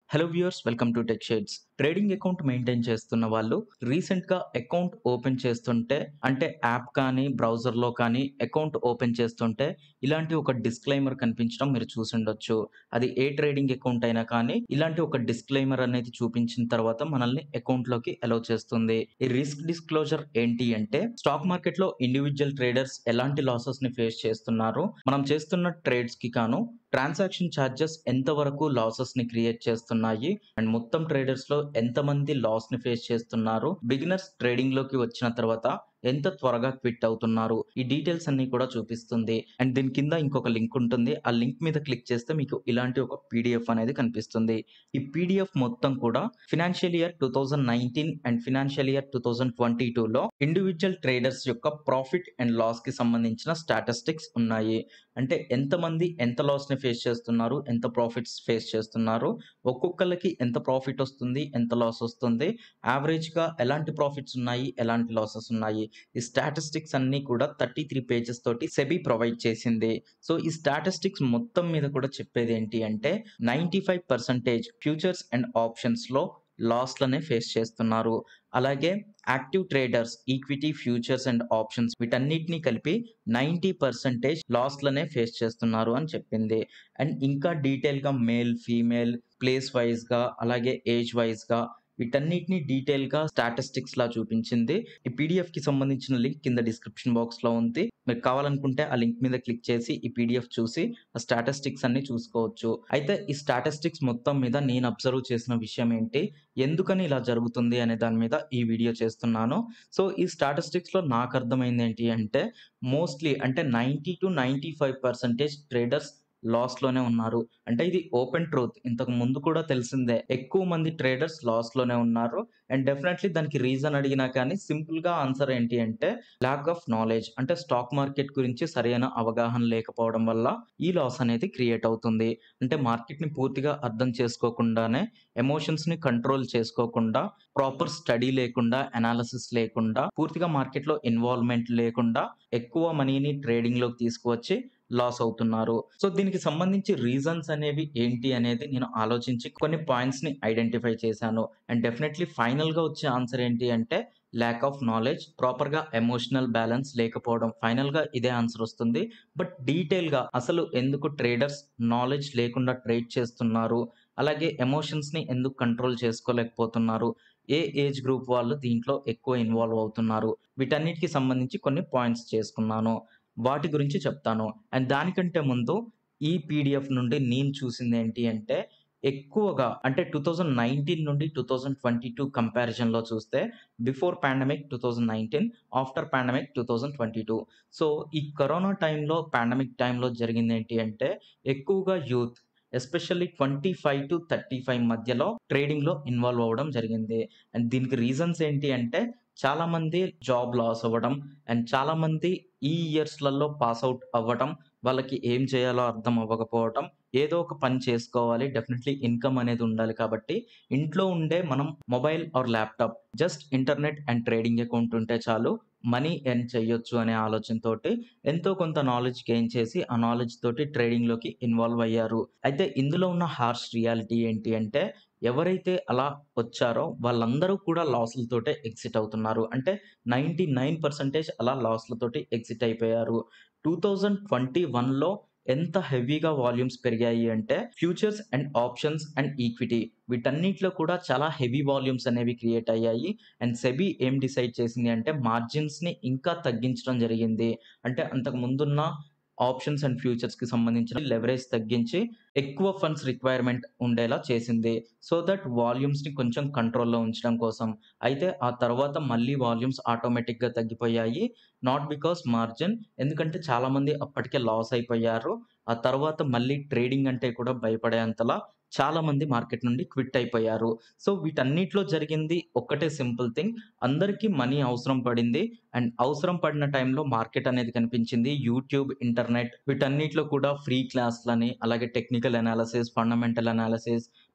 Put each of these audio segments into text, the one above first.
Hello viewers welcome to tech shades trading account maintain చేస్తున్న వాళ్ళు recent గా account open చేస్తుంటే అంటే యాప్ కానీ బ్రౌజర్ లో కానీ అకౌంట్ ఓపెన్ చేస్తుంటే ఇలాంటి ఒక డిస్క్లైమర్ కనిపించడం మీరు చూసుండొచ్చు అది ఏ ట్రేడింగ్ అకౌంట్ అయినా కానీ ఇలాంటి ఒక డిస్క్లైమర్ అనేది చూపించిన తర్వాత మనల్ని అకౌంట్ లోకి అలౌ చేస్తుంది ఈ రిస్క్ డిస్క్లోజర్ ఏంటి అంటే స్టాక్ మార్కెట్ లో ఇండివిజువల్ ట్రేడర్స్ ఎలాంటి లాసెస్ ని ఫేస్ చేస్తున్నారు మనం చేస్తున్న ట్రేడ్స్ కి కాను ట్రాన్సాక్షన్ ఛార్జెస్ ఎంత వరకు లాసెస్ ని క్రియేట్ చేస్తున్నాయి అండ్ మొత్తం ట్రేడర్స్ లో ఎంత మంది లాస్ ని ఫేస్ చేస్తున్నారు బిగినర్స్ ట్రేడింగ్ లోకి వచ్చిన తర్వాత ఎంత త్వరగా క్విట్ అవుతున్నారు ఈ డీటెయిల్స్ అన్ని కూడా చూపిస్తుంది అండ్ దీని కింద ఇంకొక లింక్ ఉంటుంది ఆ లింక్ మీద క్లిక్ చేస్తే మీకు ఇలాంటి ఒక పీడిఎఫ్ అనేది కనిపిస్తుంది ఈ పీడిఎఫ్ మొత్తం కూడా financial year two thousand nineteen and financial year two thousand twenty లో ఇండివిజువల్ ట్రేడర్స్ యొక్క ప్రాఫిట్ అండ్ లాస్ కి సంబంధించిన స్టాటిస్టిక్స్ ఉన్నాయి అంటే ఎంతమంది ఎంత లాస్ ని ఫేస్ చేస్తున్నారు ఎంత ప్రాఫిట్స్ ఫేస్ చేస్తున్నారు ఒక్కొక్కరికి ఎంత ప్రాఫిట్ వస్తుంది ఎంత లాస్ వస్తుంది యావరేజ్ గా ఎలాంటి ప్రాఫిట్స్ ఉన్నాయి ఎలాంటి లాసెస్ ఉన్నాయి ఈ స్టాటిస్టిక్స్ అన్ని కూడా థర్టీ త్రీ పేజెస్ తోటి సెబీ ప్రొవైడ్ చేసింది సో ఈ స్టాటిస్టిక్స్ మొత్తం మీద కూడా చెప్పేది ఏంటి అంటే ninety five percentage futures and options లో లాస్లనే ఫేస్ చేస్తున్నారు అలాగే active traders equity futures and options వీటన్నిటిని కలిపి నైంటీ పర్సెంటేజ్ లాస్లనే ఫేస్ చేస్తున్నారు అని చెప్పింది అండ్ ఇంకా డీటెయిల్గా మేల్ ఫీమేల్ ప్లేస్ వైజ్గా అలాగే ఏజ్ వైజ్గా వీటన్నిటిని డీటెయిల్గా స్టాటిస్టిక్స్ లా చూపించింది ఈ పీడిఎఫ్ కి సంబంధించిన లింక్ కింద డిస్క్రిప్షన్ బాక్స్ లో ఉంది మీరు కావాలనుకుంటే ఆ లింక్ మీద క్లిక్ చేసి ఈ పీడిఎఫ్ చూసి ఆ స్టాటిస్టిక్స్ అన్ని చూసుకోవచ్చు అయితే ఈ స్టాటిస్టిక్స్ మొత్తం మీద నేను అబ్జర్వ్ చేసిన విషయం ఏంటి ఎందుకని ఇలా జరుగుతుంది అనే దాని మీద ఈ వీడియో చేస్తున్నాను సో ఈ స్టాటిస్టిక్స్ లో నాకు అర్థమైంది ఏంటి అంటే మోస్ట్లీ అంటే ninety to ninety five percentage traders loss లోనే ఉన్నారు అంటే ఇది ఓపెన్ ట్రూత్ ఇంతకు ముందు కూడా తెలిసిందే ఎక్కువ మంది ట్రేడర్స్ లాస్ లోనే ఉన్నారు అండ్ డెఫినెట్లీ దానికి రీజన్ అడిగినా కానీ సింపుల్ గా ఆన్సర్ ఏంటి అంటే ల్యాక్ ఆఫ్ నాలెడ్జ్ అంటే స్టాక్ మార్కెట్ గురించి సరైన అవగాహన లేకపోవడం వల్ల ఈ లాస్ అనేది క్రియేట్ అవుతుంది అంటే మార్కెట్ ని పూర్తిగా అర్థం చేసుకోకుండానే ఎమోషన్స్ ని కంట్రోల్ చేసుకోకుండా ప్రాపర్ స్టడీ లేకుండా అనాలిసిస్ లేకుండా పూర్తిగా మార్కెట్ లో ఇన్వాల్వ్మెంట్ లేకుండా ఎక్కువ మనీని ట్రేడింగ్ లోకి తీసుకువచ్చి లాస్ అవుతున్నారు సో దీనికి సంబంధించి రీజన్స్ అనేవి ఏంటి అనేది నేను ఆలోచించి కొన్ని పాయింట్స్ ని ఐడెంటిఫై చేశాను అండ్ డెఫినెట్లీ ఫైనల్ గా వచ్చే ఆన్సర్ ఏంటి అంటే ల్యాక్ ఆఫ్ నాలెడ్జ్ ప్రాపర్ గా ఎమోషనల్ బ్యాలెన్స్ లేకపోవడం ఫైనల్ గా ఇదే ఆన్సర్ వస్తుంది బట్ డీటెయిల్ గా అసలు ఎందుకు ట్రేడర్స్ నాలెడ్జ్ లేకుండా ట్రేడ్ చేస్తున్నారు అలాగే ఎమోషన్స్ ని ఎందుకు కంట్రోల్ చేసుకోలేకపోతున్నారు ఏ ఏజ్ గ్రూప్ వాళ్ళు దీంట్లో ఎక్కువ ఇన్వాల్వ్ అవుతున్నారు వీటన్నిటికి సంబంధించి కొన్ని పాయింట్స్ చేసుకున్నాను వాటి గురించి చెప్తాను అండ్ దానికంటే ముందు ఈ పీడిఎఫ్ నుండి నేను చూసింది ఏంటి అంటే ఎక్కువగా అంటే టూ థౌజండ్ నైన్టీన్ నుండి టూ థౌజండ్ ట్వంటీ టూ కంపారిజన్లో చూస్తే before pandemic two thousand nineteen after pandemic two thousand twenty two so ఈ కరోనా టైంలో పాండమిక్ టైంలో జరిగింది ఏంటి అంటే ఎక్కువగా youth especially twenty five to thirty five మధ్యలో ట్రేడింగ్లో ఇన్వాల్వ్ అవ్వడం జరిగింది అండ్ దీనికి రీజన్స్ ఏంటి అంటే చాలా మంది జాబ్ లాస్ అవ్వడం అండ్ చాలా మంది ఈ ఇయర్స్లలో పాస్ అవుట్ అవ్వడం వాళ్ళకి ఏం చేయాలో అర్థం అవ్వకపోవడం ఏదో ఒక పని చేసుకోవాలి డెఫినెట్లీ ఇన్కమ్ అనేది ఉండాలి కాబట్టి ఇంట్లో ఉండే మనం mobile or laptop just internet and trading account ఉంటే చాలు మనీ ఎర్న్ చేయొచ్చు అనే ఆలోచనతో ఎంతో కొంత నాలెడ్జ్ గెయిన్ చేసి ఆ నాలెడ్జ్ తోటి ట్రేడింగ్ లోకి ఇన్వాల్వ్ అయ్యారు అయితే ఇందులో ఉన్న హార్ష్ రియాలిటీ ఏంటి అంటే ఎవరైతే అలా వచ్చారో వాళ్ళందరూ కూడా లాస్లతోటే ఎగ్జిట్ అవుతున్నారు అంటే నైంటీ నైన్ పర్సెంటేజ్ అలా లాస్లతోటి ఎగ్జిట్ అయిపోయారు టూ థౌజండ్ ట్వంటీ వన్లో ఎంత హెవీగా వాల్యూమ్స్ పెరిగాయి అంటే futures and options and equity వీటన్నిటిలో కూడా చాలా హెవీ వాల్యూమ్స్ అనేవి క్రియేట్ అయ్యాయి అండ్ సెబీ ఏం డిసైడ్ చేసింది అంటే మార్జిన్స్ని ఇంకా తగ్గించడం జరిగింది అంటే అంతకు ముందున్న ఆప్షన్స్ అండ్ ఫ్యూచర్స్కి సంబంధించిన లెవరేజ్ తగ్గించి ఎక్కువ ఫండ్స్ రిక్వైర్మెంట్ ఉండేలా చేసింది సో దట్ వాల్యూమ్స్ని కొంచెం కంట్రోల్లో ఉంచడం కోసం అయితే ఆ తర్వాత మళ్ళీ వాల్యూమ్స్ ఆటోమేటిక్గా తగ్గిపోయాయి నాట్ బికాస్ మార్జిన్ ఎందుకంటే చాలామంది అప్పటికే లాస్ అయిపోయారు ఆ తర్వాత మళ్ళీ ట్రేడింగ్ అంటే కూడా భయపడేంతలా చాలా మంది మార్కెట్ నుండి క్విట్ అయిపోయారు సో వీటన్నిటిలో జరిగింది ఒక్కటే సింపుల్ థింగ్ అందరికీ మనీ అవసరం పడింది అండ్ అవసరం పడిన టైంలో మార్కెట్ అనేది కనిపించింది యూట్యూబ్ ఇంటర్నెట్ వీటన్నిటిలో కూడా ఫ్రీ క్లాస్లని అలాగే టెక్నికల్ అనాలిసిస్ ఫండమెంటల్ అనాలిసిస్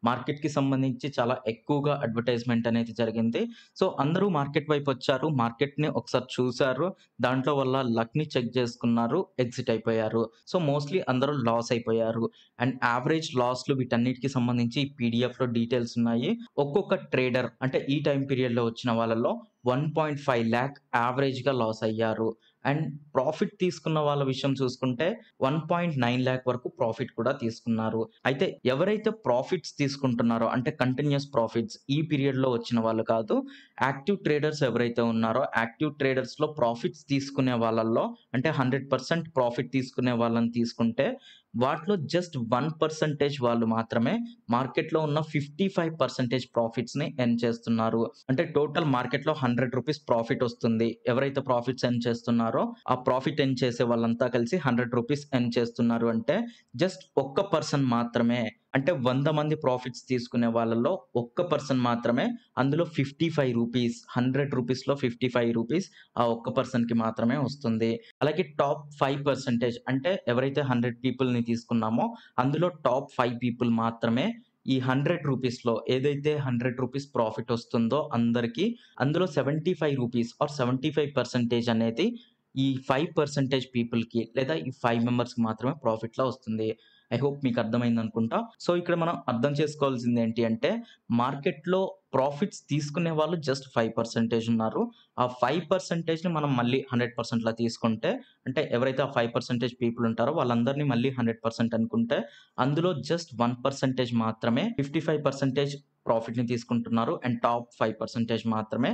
మార్కెట్‌కి సంబంధించి చాలా ఎక్కువగా అడ్వర్టైజ్‌మెంట్ అనేది జరిగింది. సో, అందరూ మార్కెట్ వైపు వచ్చారు. మార్కెట్‌ని ఒకసారి చూసారు. దాంట్లో వాళ్ళ లక్‌ని చెక్ చేసుకున్నారు. ఎగ్జిట్ అయిపోయారు. సో, మోస్ట్‌లీ అందరూ లాస్ అయిపోయారు. అండ్ యావరేజ్ లాస్‌లు వీటన్నిటికి సంబంధించి ఈ పీడీఎఫ్‌లో డీటెయిల్స్ ఉన్నాయి. ఒక్కొక్క ట్రేడర్ అంటే ఈ టైమ్ పీరియడ్‌లో వచ్చిన వాళ్ళలో 1.5 లాక్ యావరేజ్‌గా లాస్ అయ్యారు. అండ్ ప్రాఫిట్ తీసుకున్న వాళ్ళ విషయం చూసుకుంటే 1.9 లాక్ వరకు ప్రాఫిట్ కూడా తీసుకున్నారు. అయితే ఎవరైతే ప్రాఫిట్స్ తీసుకుంటున్నారో అంటే కంటిన్యూయస్ ప్రాఫిట్స్ ఈ పీరియడ్‌లో వచ్చిన వాళ్ళు కాదు. యాక్టివ్ ట్రేడర్స్ ఎవరైతే ఉన్నారో యాక్టివ్ ట్రేడర్స్‌లో ప్రాఫిట్స్ తీసుకునే వాళ్ళలో అంటే 100% ప్రాఫిట్ తీసుకునే వాళ్ళని తీసుకుంటే వాటిలో జస్ట్ 1% వాళ్ళు మాత్రమే మార్కెట్‌లో ఉన్న 55% ప్రాఫిట్స్‌ని ఎర్న్ చేస్తున్నారు. అంటే టోటల్ మార్కెట్‌లో రూ. 100 ప్రాఫిట్ వస్తుంది. ఎవరైతే ప్రాఫిట్స్ ఎర్న్ చేస్తున్నారో ఆ ప్రాఫిట్ ఎర్న్ చేసే వాళ్ళంతా కలిసి రూ. 100 ఎర్న్ చేస్తున్నారు అంటే జస్ట్ ఒక్క పర్సన్ మాత్రమే అంటే 100 మంది ప్రాఫిట్స్ తీసుకునే వాళ్ళలో ఒక్క పర్సన్ మాత్రమే అందులో రూ. 55 రూ. 100లో రూ. 55 ఆ ఒక్క పర్సన్‌కి మాత్రమే వస్తుంది. అలాగే టాప్ 5% అంటే ఎవరైతే 100 పీపుల్‌ని తీసుకున్నామో అందులో టాప్ 5 పీపుల్ మాత్రమే ఈ రూ. 100లో ఏదైతే రూ. 100 ప్రాఫిట్ వస్తుందో అందరికి అందులో రూ. 75 ఆర్ 75% అనేది ఈ 5% పీపుల్‌కి లేదా ఈ 5 మెంబర్స్‌కి మాత్రమే ప్రాఫిట్‌లా వస్తుంది. ఐ హోప్ మీకు అర్థమైందనుకుంటా. సో, ఇక్కడ మనం అర్థం చేసుకోవాల్సింది ఏంటి అంటే మార్కెట్‌లో ప్రాఫిట్స్ తీసుకునే వాళ్ళు జస్ట్ 5% ఉన్నారు. ఆ 5%ని మనం మళ్ళీ 100%లా తీసుకుంటే అంటే ఎవరైతే ఆ 5% పీపుల్ ఉంటారో వాళ్ళందరిని మళ్ళీ 100% అనుకుంటే అందులో జస్ట్ 1% మాత్రమే 55% ప్రాఫిట్‌ని తీసుకుంటున్నారు. అండ్ టాప్ 5% మాత్రమే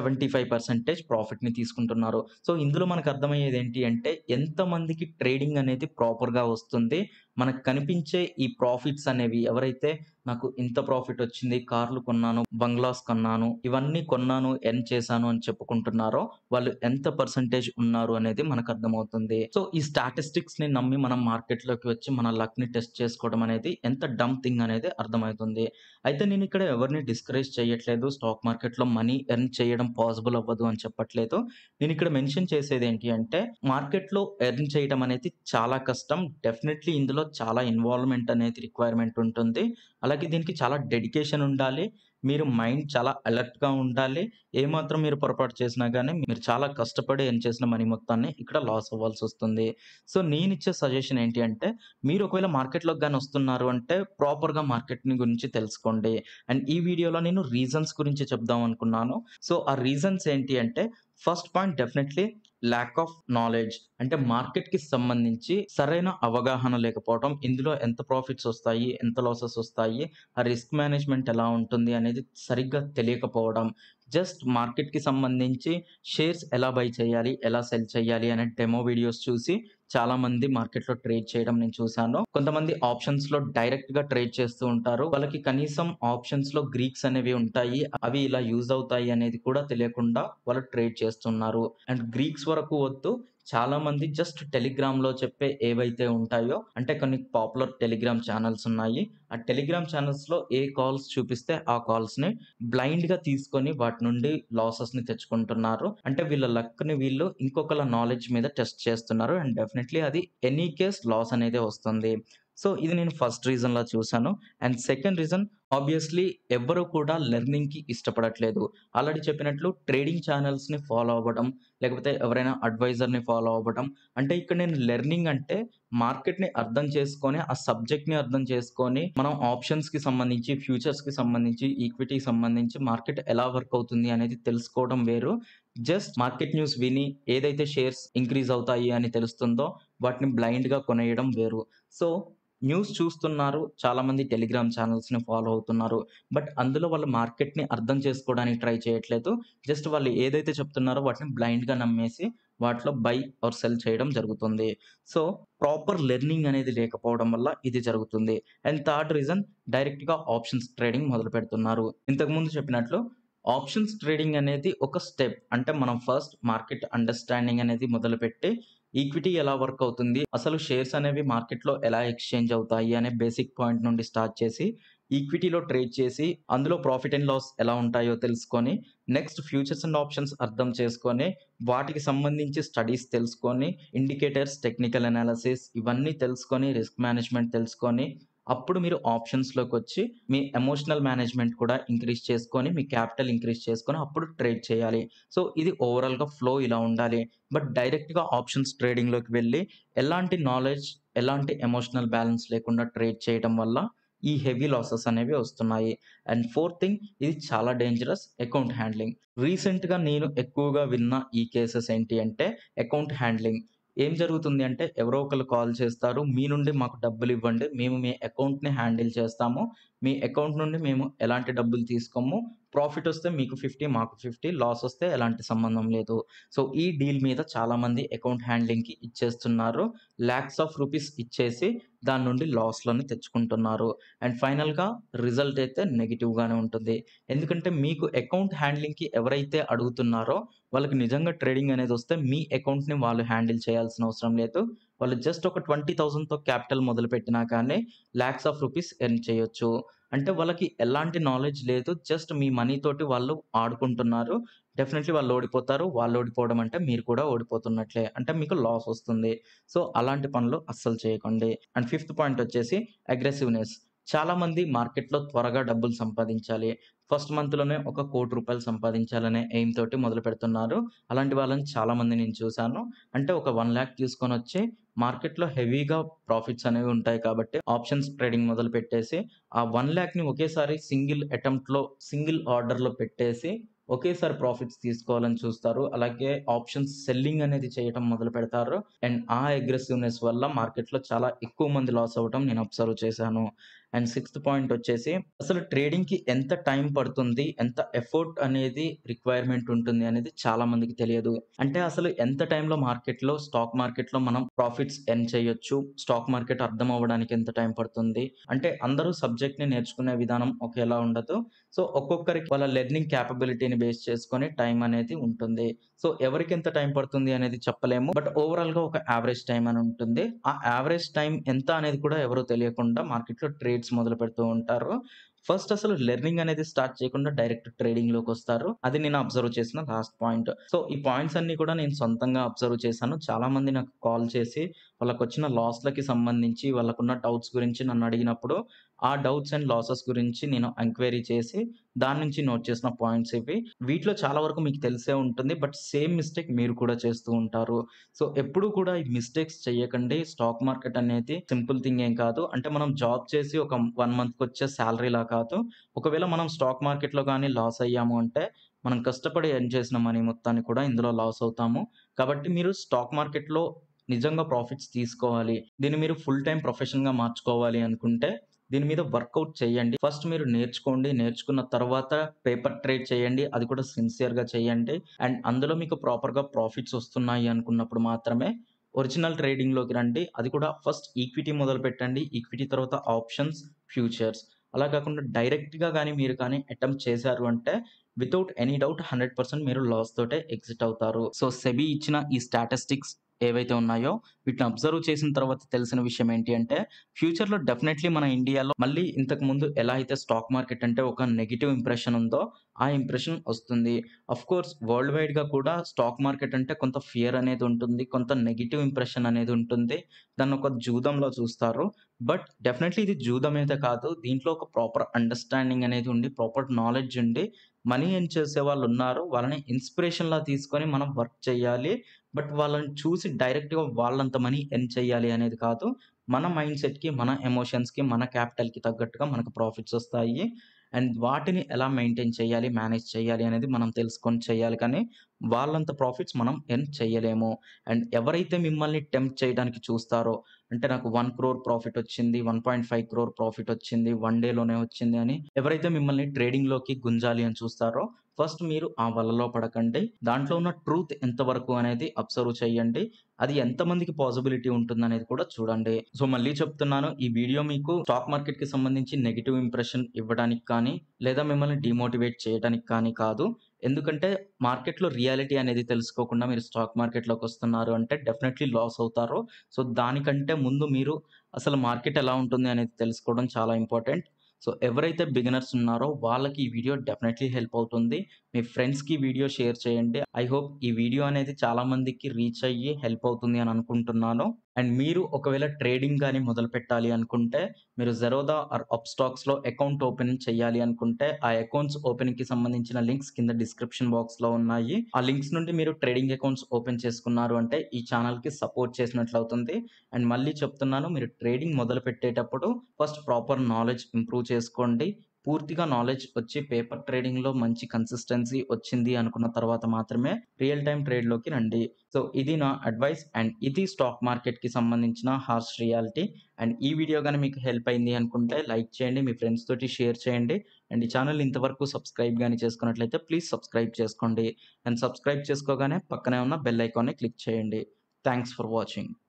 75% ప్రాఫిట్‌ని తీసుకుంటున్నారు. సో, ఇందులో మనకు అర్థమయ్యేది ఏంటి అంటే ఎంతమందికి ట్రేడింగ్ అనేది ప్రాపర్‌గా వస్తుంది. మనకు కనిపించే ఈ ప్రాఫిట్స్ అనేవి ఎవరైతే నాకు ఇంత ప్రాఫిట్ వచ్చింది. కార్లు కొన్నాను, బంగ్లాస్ కొన్నాను, ఇవన్నీ కొన్నాను, ఎర్న్ చేశాను అని చెప్పుకుంటున్నారో వాళ్ళు ఎంత పర్సెంటేజ్ ఉన్నారు అనేది మనకు అర్థమవుతుంది. సో, ఈ స్టాటిస్టిక్స్‌ని నమ్మి మనం మార్కెట్‌లోకి వచ్చి మన లక్‌ని టెస్ట్ చేసుకోవడం అనేది ఎంత డమ్ థింగ్ అనేది అర్థమవుతుంది. అయితే నేను ఇక్కడ ఎవరిని డిస్కరేజ్ చేయట్లేదు. స్టాక్ మార్కెట్‌లో మనీ ఎర్న్ చేయడం పాసిబుల్ అవ్వదు అని చెప్పట్లేదు. నేను ఇక్కడ మెన్షన్ చేసేది ఏంటి అంటే మార్కెట్‌లో ఎర్న్ చేయడం అనేది చాలా కష్టం. డెఫినెట్‌లీ ఇందులో చాలా ఇన్వాల్వ్‌మెంట్ అనేది రిక్వైర్‌మెంట్ ఉంటుంది. అలాగే దీనికి చాలా డెడికేషన్ ఉండాలి. మీరు మైండ్ చాలా అలర్ట్‌గా ఉండాలి. ఏమాత్రం మీరు పొరపాటు చేసినా గాని మీరు చాలా కష్టపడి ఎర్న్ చేసిన మనీ మొత్తాన్ని ఇక్కడ లాస్ అవ్వాల్సొస్తుంది. సో, నేనిచ్చే సజెషన్ ఏంటి అంటే మీరు ఒకవేళ మార్కెట్‌లోకి గాని వస్తున్నారు అంటే ప్రాపర్‌గా మార్కెట్‌ని గురించి తెలుసుకోండి. అండ్ ఈ వీడియోలో నేను రీజన్స్ గురించి చెప్దాం అనుకున్నాను. సో, ఆ రీజన్స్ ఏంటి అంటే first point definitely lack of knowledge అంటే మార్కెట్‌కి సంబంధించి సరైన అవగాహన లేకపోవడం. ఇందులో ఎంత ప్రాఫిట్స్ వస్తాయి? ఎంత లాసెస్ వస్తాయి? ఆ రిస్క్ మేనేజ్‌మెంట్ ఎలా ఉంటుంది అనేది సరిగ్గా తెలియకపోవడం. జస్ట్ మార్కెట్‌కి సంబంధించి షేర్స్ ఎలా బై చేయాలి? ఎలా సెల్ చేయాలి? అనే డెమో వీడియోస్ చూసి చాలామంది మార్కెట్‌లో ట్రేడ్ చేయడం నేను చూసాను. కొంతమంది ఆప్షన్స్‌లో డైరెక్ట్‌గా ట్రేడ్ చేస్తూ ఉంటారు. వాళ్ళకి కనీసం ఆప్షన్స్‌లో గ్రీక్స్ అనేవి ఉంటాయి. అవి ఇలా యూజ్ అవుతాయి అనేది కూడా తెలియకుండా వాళ్ళు ట్రేడ్ చేస్తున్నారు. అండ్ గ్రీక్స్ వరకు వద్దు. చాలామంది జస్ట్ టెలిగ్రామ్‌లో చెప్పే ఏవైతే ఉంటాయో అంటే కొన్ని పాపులర్ టెలిగ్రామ్ ఛానెల్స్ ఉన్నాయి. ఆ టెలిగ్రామ్ ఛానెల్స్‌లో ఏ కాల్స్ చూపిస్తే ఆ కాల్స్‌ని బ్లైండ్‌గా తీసుకొని వాటి నుండి లాసెస్‌ని తెచ్చుకుంటున్నారు. అంటే వీళ్ళ లక్‌ని వీళ్ళు ఇంకొకళ్ళ నాలెడ్జ్ మీద టెస్ట్ చేస్తున్నారు. అండ్ డెఫినెట్‌లీ అది ఎనీ కేస్ లాస్ అనేదే వస్తుంది. సో, ఇది నేను ఫస్ట్ రీజన్‌లా చూసాను. అండ్ సెకండ్ రీజన్ ఆబ్వియస్‌లీ ఎవ్వరు కూడా లెర్నింగ్‌కి ఇష్టపడట్లేదు. ఆల్రెడీ చెప్పినట్లు ట్రేడింగ్ ఛానెల్స్‌ని ఫాలో అవ్వడం, లేకపోతే ఎవరైనా అడ్వైజర్‌ని ఫాలో అవ్వడం. అంటే ఇక్కడ నేను లెర్నింగ్ అంటే మార్కెట్‌ని అర్థం చేసుకొని, ఆ సబ్జెక్ట్‌ని అర్థం చేసుకొని, మనం ఆప్షన్స్‌కి సంబంధించి, ఫ్యూచర్స్‌కి సంబంధించి, ఈక్విటీకి సంబంధించి మార్కెట్ ఎలా వర్క్ అవుతుంది అనేది తెలుసుకోవడం వేరు. జస్ట్ మార్కెట్ న్యూస్ విని ఏదైతే షేర్స్ ఇంక్రీజ్ అవుతాయి అని తెలుస్తుందో వాటిని బ్లైండ్‌గా కొనేయడం వేరు. సో, న్యూస్ చూస్తున్నారు. చాలామంది టెలిగ్రామ్ ఛానెల్స్‌ని ఫాలో అవుతున్నారు. బట్ అందులో వాళ్ళు మార్కెట్‌ని అర్థం చేసుకోవడానికి ట్రై చేయట్లేదు. జస్ట్ వాళ్ళు ఏదైతే చెప్తున్నారో వాటిని బ్లైండ్‌గా నమ్మేసి వాటిలో బై ఆర్ సెల్ చేయడం జరుగుతుంది. సో, ప్రాపర్ లెర్నింగ్ అనేది లేకపోవడం వల్ల ఇది జరుగుతుంది. అండ్ థర్డ్ రీజన్ డైరెక్ట్‌గా ఆప్షన్స్ ట్రేడింగ్ మొదలుపెడుతున్నారు. ఇంతకుముందు చెప్పినట్లు ఆప్షన్స్ ట్రేడింగ్ అనేది ఒక స్టెప్. అంటే మనం ఫస్ట్ మార్కెట్ అండర్‌స్టాండింగ్ అనేది మొదలుపెట్టి ఈక్విటీ ఎలా వర్క్ అవుతుంది? అసలు షేర్స్ అనేవి మార్కెట్‌లో ఎలా ఎక్స్‌చేంజ్ అవుతాయి? అనే బేసిక్ పాయింట్ నుండి స్టార్ట్ చేసి ఈక్విటీలో ట్రేడ్ చేసి అందులో ప్రాఫిట్ అండ్ లాస్ ఎలా ఉంటాయో తెలుసుకొని నెక్స్ట్ ఫ్యూచర్స్ అండ్ ఆప్షన్స్ అర్థం చేసుకొని వాటికి సంబంధించి స్టడీస్ తెలుసుకొని ఇండికేటర్స్, టెక్నికల్ అనాలిసిస్ ఇవన్నీ తెలుసుకొని రిస్క్ మేనేజ్‌మెంట్ తెలుసుకొని అప్పుడు మీరు ఆప్షన్స్‌లోకొచ్చి మీ ఎమోషనల్ మేనేజ్‌మెంట్ కూడా ఇంక్రీజ్ చేసుకొని, మీ క్యాపిటల్ ఇంక్రీజ్ చేసుకొని అప్పుడు ట్రేడ్ చేయాలి. సో, ఇది ఓవరాల్‌గా ఫ్లో ఇలా ఉండాలి. బట్ డైరెక్ట్‌గా ఆప్షన్స్ ట్రేడింగ్‌లోకి వెళ్లి ఎలాంటి నాలెడ్జ్, ఎలాంటి ఎమోషనల్ బ్యాలెన్స్ లేకుండా ట్రేడ్ చేయడం వల్ల ఈ హెవీ లాసెస్ అనేవి వస్తున్నాయి. అండ్ ఫోర్త్ థింగ్ ఇది చాలా డేంజరస్ అకౌంట్ హ్యాండ్లింగ్. రీసెంట్‌గా నేను ఎక్కువగా విన్న ఈ కేసెస్ ఏంటి అంటే అకౌంట్ హ్యాండ్లింగ్. ఏం జరుగుతుంది అంటే ఎవరో ఒకళ్ళు కాల్ చేస్తారు. మీ నుండి మాకు డబ్బులివ్వండి. మేము మీ అకౌంట్‌ని హ్యాండిల్ చేస్తాము. మీ అకౌంట్ నుండి మేము ఎలాంటి డబ్బులు తీసుకోము. ప్రాఫిట్ వస్తే మీకు 50 మాకు 50 లాస్ వస్తే ఎలాంటి సంబంధం లేదు. సో, ఈ డీల్ మీద చాలామంది అకౌంట్ హ్యాండ్లింగ్‌కి ఇచ్చేస్తున్నారు. లాక్స్ ఆఫ్ రూపీస్ ఇచ్చేసి దాని నుండి లాస్‌లని తెచ్చుకుంటున్నారు. అండ్ ఫైనల్‌గా రిజల్ట్ అయితే నెగెటివ్‌గానే ఉంటుంది. ఎందుకంటే మీకు అకౌంట్ హ్యాండ్లింగ్‌కి ఎవరైతే అడుగుతున్నారో వాళ్ళకి నిజంగా ట్రేడింగ్ అనేది వస్తే మీ అకౌంట్‌ని వాళ్ళు హ్యాండిల్ చేయాల్సిన అవసరం లేదు. వాళ్ళు జస్ట్ ఒక 20,000తో క్యాపిటల్ మొదలుపెట్టినా కానీ లాక్స్ ఆఫ్ రూపీస్ ఎర్న్ చేయొచ్చు. అంటే వాళ్ళకి ఎలాంటి నాలెడ్జ్ లేదు. జస్ట్ మీ మనీ తోటి వాళ్ళు ఆడుకుంటున్నారు. డెఫినెట్‌లీ వాళ్ళు ఓడిపోతారు. వాళ్ళు ఓడిపోవడం అంటే మీరు కూడా ఓడిపోతున్నట్లే. అంటే మీకు లాస్ వస్తుంది. సో, అలాంటి పనులు అస్సలు చేయకండి. అండ్ ఫిఫ్త్ పాయింట్ వచ్చేసి అగ్రెసివ్‌నెస్. చాలామంది మార్కెట్‌లో త్వరగా డబ్బులు సంపాదించాలి. ఫస్ట్ మంత్‌లోనే ఒక రూ. 1,00,00,000 సంపాదించాలనే ఎయిమ్ తోటి మొదలుపెడుతున్నారు. అలాంటి వాళ్ళని చాలామంది నేను చూసాను. అంటే ఒక 1,00,000 తీసుకొనొచ్చి మార్కెట్‌లో హెవీగా ప్రాఫిట్స్ అనేవి ఉంటాయి కాబట్టి ఆప్షన్స్ ట్రేడింగ్ మొదలుపెట్టేసి ఆ 1,00,000ని ఒకేసారి సింగిల్ అటెంప్ట్‌లో సింగిల్ ఆర్డర్‌లో పెట్టేసి ఒకేసారి ప్రాఫిట్స్ తీసుకోవాలని చూస్తారు. అలాగే ఆప్షన్స్ సెల్లింగ్ అనేది చేయటం మొదలుపెడతారు. అండ్ ఆ అగ్రెసివ్‌నెస్ వల్ల మార్కెట్‌లో చాలా ఎక్కువ మంది లాస్ అవ్వటం నేను అబ్జర్వ్ చేశాను. అండ్ సిక్స్త్ పాయింట్ వచ్చేసి అసలు ట్రేడింగ్‌కి ఎంత టైం పడుతుంది? ఎంత ఎఫర్ట్ అనేది రిక్వైర్మెంట్ ఉంటుంది అనేది చాలా మందికి తెలియదు. అంటే అసలు ఎంత టైంలో మార్కెట్‌లో స్టాక్ మార్కెట్‌లో మనం ప్రాఫిట్స్ ఎర్న్ చేయొచ్చు? స్టాక్ మార్కెట్ అర్థం అవ్వడానికి ఎంత టైం పడుతుంది? అంటే అందరూ సబ్జెక్ట్‌ని నేర్చుకునే విధానం ఒకేలా ఉండదు. సో, ఒక్కొక్కరికి వాళ్ళ లెర్నింగ్ క్యాపబిలిటీని బేస్ చేసుకొని టైం అనేది ఉంటుంది. సో, ఎవరికి ఎంత టైం పడుతుంది అనేది చెప్పలేము. బట్ ఓవరాల్‌గా ఒక యావరేజ్ టైం అని ఉంటుంది. ఆ యావరేజ్ టైం ఎంత అనేది కూడా ఎవరు తెలియకుండా మార్కెట్‌లో ట్రేడ్స్ మొదలుపెడుతూ ఉంటారు. ఫస్ట్ అసలు లెర్నింగ్ అనేది స్టార్ట్ చేయకుండా డైరెక్ట్ ట్రేడింగ్‌లోకొస్తారు. అది నేను అబ్జర్వ్ చేసిన లాస్ట్ పాయింట్. సో, ఈ పాయింట్స్ అన్నీ కూడా నేను సొంతంగా అబ్జర్వ్ చేశాను. చాలామంది నాకు కాల్ చేసి వాళ్ళకొచ్చిన లాస్‌లకి సంబంధించి వాళ్ళకున్న డౌట్స్ గురించి నన్ను అడిగినప్పుడు ఆ డౌట్స్ అండ్ లాసెస్ గురించి నేను ఎంక్వైరీ చేసి దాని నుంచి నోట్ చేసిన పాయింట్స్ ఇవి. వీటిలో చాలా వరకు మీకు తెలిసే ఉంటుంది. బట్ సేమ్ మిస్టేక్ మీరు కూడా చేస్తూ ఉంటారు. సో, ఎప్పుడూ కూడా ఈ మిస్టేక్స్ చేయకండి. స్టాక్ మార్కెట్ అనేది సింపుల్ థింగ్ ఏం కాదు. అంటే మనం జాబ్ చేసి ఒక 1 మంత్‌కొచ్చే సాలరీలా కాదు. ఒకవేళ మనం స్టాక్ మార్కెట్‌లో గాని లాస్ అయ్యాము అంటే మనం కష్టపడి ఎర్న్ చేసిన మనీ మొత్తాన్ని కూడా ఇందులో లాస్ అవుతాము. కాబట్టి మీరు స్టాక్ మార్కెట్‌లో నిజంగా ప్రాఫిట్స్ తీసుకోవాలి. దీన్ని మీరు ఫుల్ టైమ్ ప్రొఫెషన్‌గా మార్చుకోవాలి అనుకుంటే దీని మీద వర్కౌట్ చేయండి. ఫస్ట్ మీరు నేర్చుకోండి. నేర్చుకున్న తర్వాత పేపర్ ట్రేడ్ చేయండి. అది కూడా సిన్సియర్‌గా చేయండి. అండ్ అందులో మీకు ప్రాపర్‌గా ప్రాఫిట్స్ వస్తున్నాయి అనుకున్నప్పుడు మాత్రమే ఒరిజినల్ ట్రేడింగ్‌లోకి రండి. అది కూడా ఫస్ట్ ఈక్విటీ మొదలుపెట్టండి. ఈక్విటీ తర్వాత ఆప్షన్స్, ఫ్యూచర్స్ అలా కాకుండా డైరెక్ట్‌గా గాని మీరు కానీ అటెంప్ట్ చేశారు అంటే వితౌట్ ఎనీ డౌట్ 100% మీరు లాస్ తోటే ఎగ్జిట్ అవుతారు. సో, సెబీ ఇచ్చిన ఈ స్టాటిస్టిక్స్ ఏవైతే ఉన్నాయో వీటిని అబ్జర్వ్ చేసిన తర్వాత తెలిసిన విషయం ఏంటి అంటే ఫ్యూచర్‌లో డెఫినెట్‌లీ మన ఇండియాలో మళ్ళీ ఇంతకుముందు ఎలా అయితే స్టాక్ మార్కెట్ అంటే ఒక నెగెటివ్ ఇంప్రెషన్ ఉందో ఆ ఇంప్రెషన్ వస్తుంది. ఆఫ్‌కోర్స్ వరల్డ్ వైడ్‌గా కూడా స్టాక్ మార్కెట్ అంటే కొంత ఫియర్ అనేది ఉంటుంది. కొంత నెగెటివ్ ఇంప్రెషన్ అనేది ఉంటుంది. దాన్ని ఒక జూదంలో చూస్తారు. బట్ డెఫినెట్‌లీ ఇది జూదం అయితే కాదు. దీంట్లో ఒక ప్రాపర్ అండర్‌స్టాండింగ్ అనేది ఉండి ప్రాపర్ నాలెడ్జ్ ఉండి మనీ ఎర్న్ చేసేవాళ్ళు ఉన్నారు. వాళ్ళని ఇన్స్పిరేషన్‌లా తీసుకొని మనం వర్క్ చేయాలి. బట్ వాళ్ళని చూసి డైరెక్ట్‌గా వాళ్ళంత మనీ ఎర్న్ చేయాలి అనేది కాదు. మన మైండ్ సెట్‌కి, మన ఎమోషన్స్‌కి, మన క్యాపిటల్‌కి తగ్గట్టుగా మనకు ప్రాఫిట్స్ వస్తాయి. అండ్ వాటిని ఎలా మెయింటైన్ చేయాలి, మేనేజ్ చేయాలి అనేది మనం తెలుసుకొని చేయాలి కానీ వాళ్ళంత ప్రాఫిట్స్ మనం ఎర్న్ చేయలేము. అండ్ ఎవరైతే మిమ్మల్ని టెంప్ట్ చేయడానికి చూస్తారో అంటే నాకు 1,00,00,000 ప్రాఫిట్ వచ్చింది. 1.5,00,00,000 ప్రాఫిట్ వచ్చింది. వన్ డేలోనే వచ్చింది అని ఎవరైతే మిమ్మల్ని ట్రేడింగ్‌లోకి గుంజాలి అని చూస్తారో ఫస్ట్ మీరు ఆ వలలో పడకండి. దాంట్లో ఉన్న ట్రూత్ ఎంతవరకు అనేది అబ్జర్వ్ చేయండి. అది ఎంతమందికి పాసిబిలిటీ ఉంటుందనేది కూడా చూడండి. సో, మళ్ళీ చెప్తున్నాను ఈ వీడియో మీకు స్టాక్ మార్కెట్‌కి సంబంధించి నెగెటివ్ ఇంప్రెషన్ ఇవ్వడానికి కానీ లేదా మిమ్మల్ని డీమోటివేట్ చేయడానికి కానీ కాదు. ఎందుకంటే మార్కెట్‌లో రియాలిటీ అనేది తెలుసుకోకుండా మీరు స్టాక్ మార్కెట్‌లోకొస్తున్నారు అంటే డెఫినెట్‌లీ లాస్ అవుతారు. సో, దానికంటే ముందు మీరు అసలు మార్కెట్ ఎలా ఉంటుంది అనేది తెలుసుకోవడం చాలా ఇంపార్టెంట్. సో, ఎవరైతే బిగినర్స్ ఉన్నారో వాళ్ళకి ఈ వీడియో డెఫినెట్‌లీ హెల్ప్ అవుతుంది. మీ ఫ్రెండ్స్‌కి ఈ వీడియో షేర్ చేయండి. ఐ హోప్ ఈ వీడియో అనేది చాలా మందికి రీచ్ అయ్యి హెల్ప్ అవుతుంది అని అనుకుంటున్నాను. అండ్ మీరు ఒకవేళ ట్రేడింగ్ గాని మొదలుపెట్టాలి అనుకుంటే, మీరు జెరోదా ఆర్ అప్‌స్టాక్స్‌లో అకౌంట్ ఓపెన్ చేయాలి అనుకుంటే, ఆ అకౌంట్స్ ఓపెనింగ్‌కి సంబంధించిన లింక్స్ కింద డిస్క్రిప్షన్ బాక్స్‌లో ఉన్నాయి. ఆ లింక్స్ నుండి మీరు ట్రేడింగ్ అకౌంట్స్ ఓపెన్ చేసుకున్నారు అంటే, ఈ ఛానెల్‌కి సపోర్ట్ చేసినట్లవుతుంది. అండ్ మళ్ళీ చెప్తున్నాను మీరు ట్రేడింగ్ మొదలుపెట్టేటప్పుడు ఫస్ట్ ప్రాపర్ నాలెడ్జ్ ఇంప్రూవ్ చేసుకోండి. పూర్తిగా నాలెడ్జ్ వచ్చి పేపర్ ట్రేడింగ్‌లో మంచి కన్సిస్టెన్సీ వచ్చింది అనుకున్న తర్వాత మాత్రమే రియల్ టైమ్ ట్రేడ్‌లోకి రండి. సో, ఇది నా అడ్వైస్ అండ్ ఇది స్టాక్ మార్కెట్‌కి సంబంధించిన హార్ష్ రియాలిటీ. అండ్ ఈ వీడియో గాని మీకు హెల్ప్ అయింది అనుకుంటే లైక్ చేయండి. మీ ఫ్రెండ్స్ తోటి షేర్ చేయండి. అండ్ ఈ ఛానెల్ ఇంతవరకు సబ్స్క్రైబ్ గాని చేసుకున్నట్లయితే ప్లీజ్ సబ్స్క్రైబ్ చేసుకోండి. అండ్ సబ్స్క్రైబ్ చేసుకోగానే పక్కనే ఉన్న బెల్ ఐకాన్‌ని క్లిక్ చేయండి. Thanks for watching.